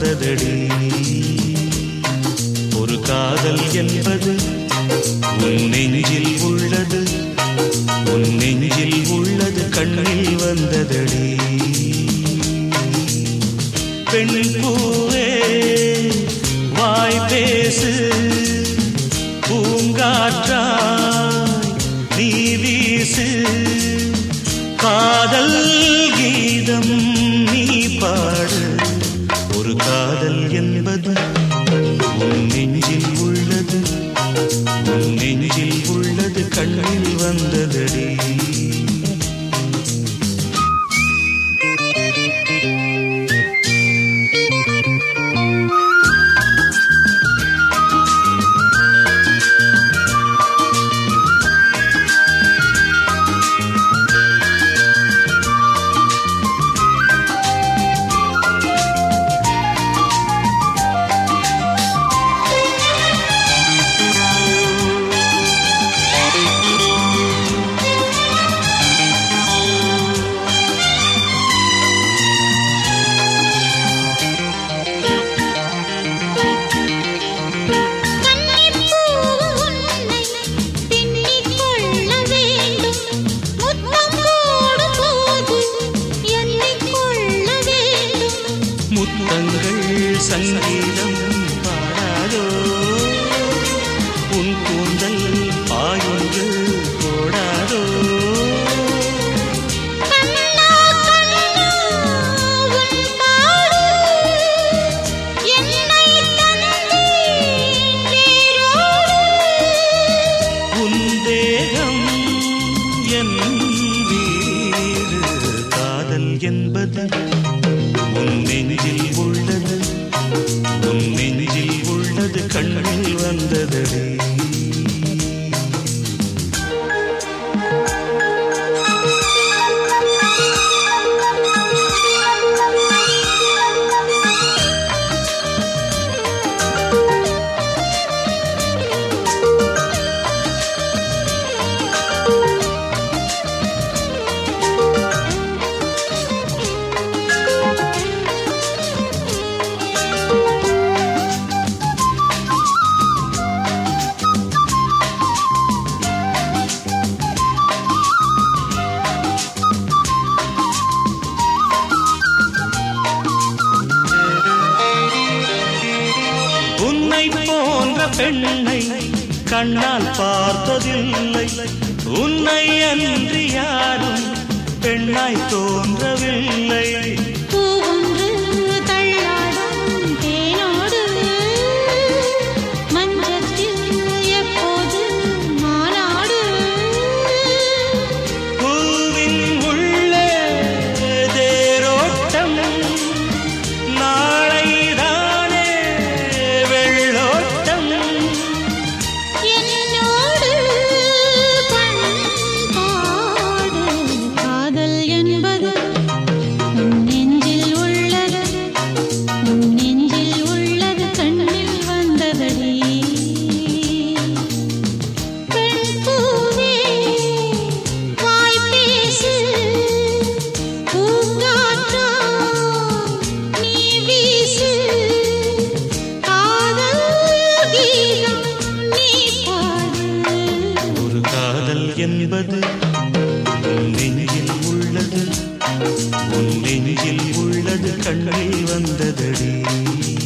வந்ததடி ஒரு காதல் என்பது உன் நெஞ்சில் உள்ளது உன் நெஞ்சில் உள்ளது கண்ணில் வந்ததடி பெண் பூவே வாய் பேசு பூங்காற்றாய் நீ வீசு காதல் கீதம் நீ பாடு ஒரு காதல் என்பது உன் நெஞ்சில் உள்ளது உன் நெஞ்சில் உள்ளது கண்ணில் வந்ததடி முத்தங்கள் சங்கீதம் பாடாதோ உன் கூந்தல் பாயொன்று போடாதோ உன் தேகம் என் வீடு காதல் என்பது உன் நெஞ்சில் உள்ளது உன் நெஞ்சில் உள்ளது கண்ணில் வந்ததடி உன்னை போன்ற பெண்ணை கண்ணால் பார்த்ததில்லை உன்னை அன்றி யாரும் பெண்ணாய் தோன்றவில்லை பூவின் உள்ளே தேரோட்டம் நாளைதானே வெள்ளோட்டம் காதல் என்பது உன் நெஞ்சில் உள்ளது உன் நெஞ்சில் உள்ளது கண்ணில் வந்ததடி பெண் பூவே வாய் பேசு பூங்காற்றா நீ வீசு காதல் கீதம் நீ பாடு ஒரு காதல் என்பது உன் நெஞ்சில் உள்ளது உன் நெஞ்சில் உள்ளது கண்ணில் வந்ததடி